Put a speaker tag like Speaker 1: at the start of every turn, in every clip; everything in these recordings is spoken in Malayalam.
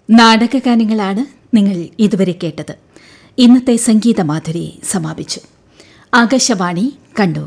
Speaker 1: നാടകഗാനങ്ങളാണ് നിങ്ങൾ ഇതുവരെ കേട്ടത് ഇന്നത്തെ സംഗീത മാധുരി സമാപിച്ചു Akashvani Kannur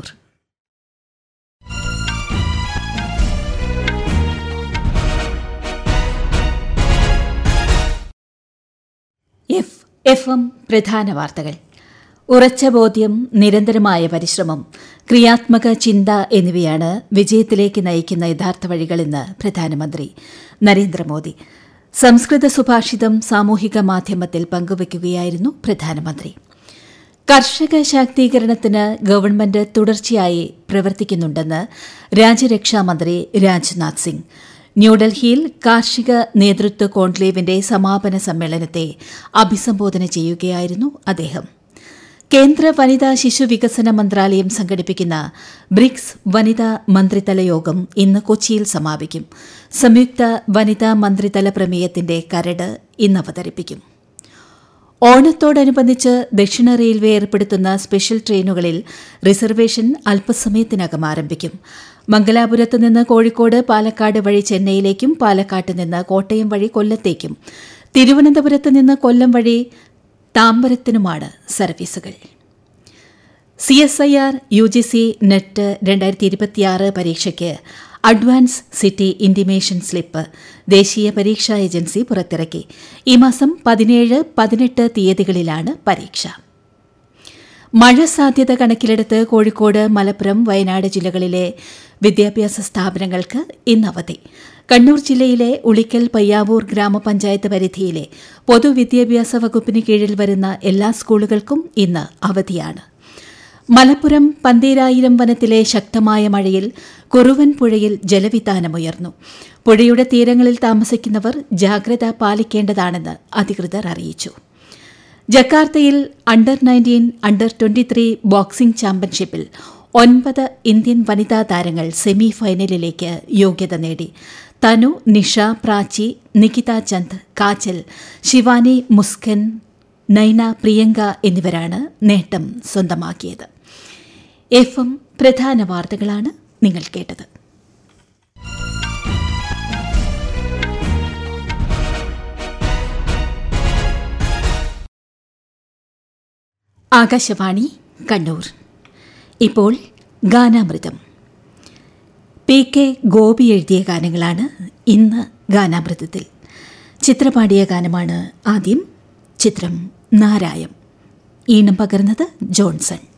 Speaker 1: F F M പ്രധാന വാർത്തകൾ ഉറച്ച ബോധ്യം നിരന്തരമായ പരിശ്രമം ക്രിയാത്മക ചിന്ത എന്നിവയാണ് വിജയത്തിലേക്ക് നയിക്കുന്ന യഥാർത്ഥ വഴികളെന്ന് പ്രധാനമന്ത്രി നരേന്ദ്രമോദി സംസ്കൃത സുഭാഷിതം സാമൂഹിക മാധ്യമത്തിൽ പങ്കുവയ്ക്കുകയായിരുന്നു പ്രധാനമന്ത്രി കർഷക ശാക്തീകരണത്തിന് ഗവൺമെന്റ് തുടർച്ചയായി പ്രവർത്തിക്കുന്നുണ്ടെന്ന് രാജ്യരക്ഷാമന്ത്രി രാജ്നാഥ് സിംഗ് ന്യൂഡൽഹിയിൽ കാർഷിക നേതൃത്വ കോൺക്ലേവിന്റെ സമാപന സമ്മേളനത്തെ അഭിസംബോധന ചെയ്യുകയായിരുന്നു അദ്ദേഹം കേന്ദ്ര വനിതാ ശിശു വികസന മന്ത്രാലയം സംഘടിപ്പിക്കുന്ന ബ്രിക്സ് വനിതാ മന്ത്രിതല യോഗം ഇന്ന് കൊച്ചിയിൽ സമാപിക്കും സംയുക്ത വനിതാ മന്ത്രിതല പ്രമേയത്തിന്റെ കരട് ഇന്ന് അവതരിപ്പിക്കും ഓണത്തോടനുബന്ധിച്ച് ദക്ഷിണ റെയിൽവേ ഏർപ്പെടുത്തുന്ന സ്പെഷ്യൽ ട്രെയിനുകളിൽ റിസർവേഷൻ അല്പസമയത്തിനകം ആരംഭിക്കും മംഗലാപുരത്ത് നിന്ന് കോഴിക്കോട് പാലക്കാട് വഴി ചെന്നൈയിലേക്കും പാലക്കാട്ട് നിന്ന് കോട്ടയം വഴി കൊല്ലത്തേക്കും തിരുവനന്തപുരത്ത് നിന്ന് കൊല്ലം വഴി താമ്പരത്തിനുമാണ് സർവീസുകൾ C S I R U G C net രണ്ടായിരത്തി ഇരുപത്തിയാറ് പരീക്ഷയ്ക്ക് അഡ്വാൻസ് സിറ്റി ഇന്റിമേഷൻ സ്ലിപ്പ് ദേശീയ പരീക്ഷാ ഏജൻസി പുറത്തിറക്കി ഈ മാസം പതിനേഴ് പതിനെട്ട് തീയതികളിലാണ് പരീക്ഷ മഴ സാധ്യത കണക്കിലെടുത്ത് കോഴിക്കോട് മലപ്പുറം വയനാട് ജില്ലകളിലെ വിദ്യാഭ്യാസ സ്ഥാപനങ്ങൾക്ക് ഇന്ന് അവധി കണ്ണൂർ ജില്ലയിലെ ഉളിക്കൽ പയ്യാവൂർ ഗ്രാമപഞ്ചായത്ത് പരിധിയിലെ പൊതുവിദ്യാഭ്യാസ വകുപ്പിന് കീഴിൽ വരുന്ന എല്ലാ സ്കൂളുകൾക്കും ഇന്ന് അവധിയാണ് മലപ്പുറം പന്തീരായിരം വനത്തിലെ ശക്തമായ മഴയിൽ കുറുവൻ പുഴയിൽ ജലവിതാനമുയർന്നു പുഴയുടെ തീരങ്ങളിൽ താമസിക്കുന്നവർ ജാഗ്രത പാലിക്കേണ്ടതാണെന്ന് അധികൃതർ അറിയിച്ചു ജക്കാർത്തയിൽ under nineteen under twenty three boxing ചാമ്പ്യൻഷിപ്പിൽ ഒൻപത് ഇന്ത്യൻ വനിതാ താരങ്ങൾ സെമി ഫൈനലിലേക്ക് യോഗ്യത നേടി തനു നിഷ പ്രാചി നികിത ചന്ദ് കാജൽ ശിവാനി മുസ്കൻ നൈന പ്രിയങ്ക എന്നിവരാണ് നേട്ടം സ്വന്തമാക്കിയത് എഫ് എം പ്രധാന വാർത്തകളാണ് നിങ്ങൾ കേട്ടത് ആകാശവാണി കണ്ണൂർ ഇപ്പോൾ ഗാനാമൃതം പി കെ ഗോപി എഴുതിയ ഗാനങ്ങളാണ് ഇന്ന് ഗാനാമൃതത്തിൽ ചിത്രപാടിയ ഗാനമാണ് ആദ്യം ചിത്രം നാരായം ഈണം പകർന്നത് ജോൺസൺ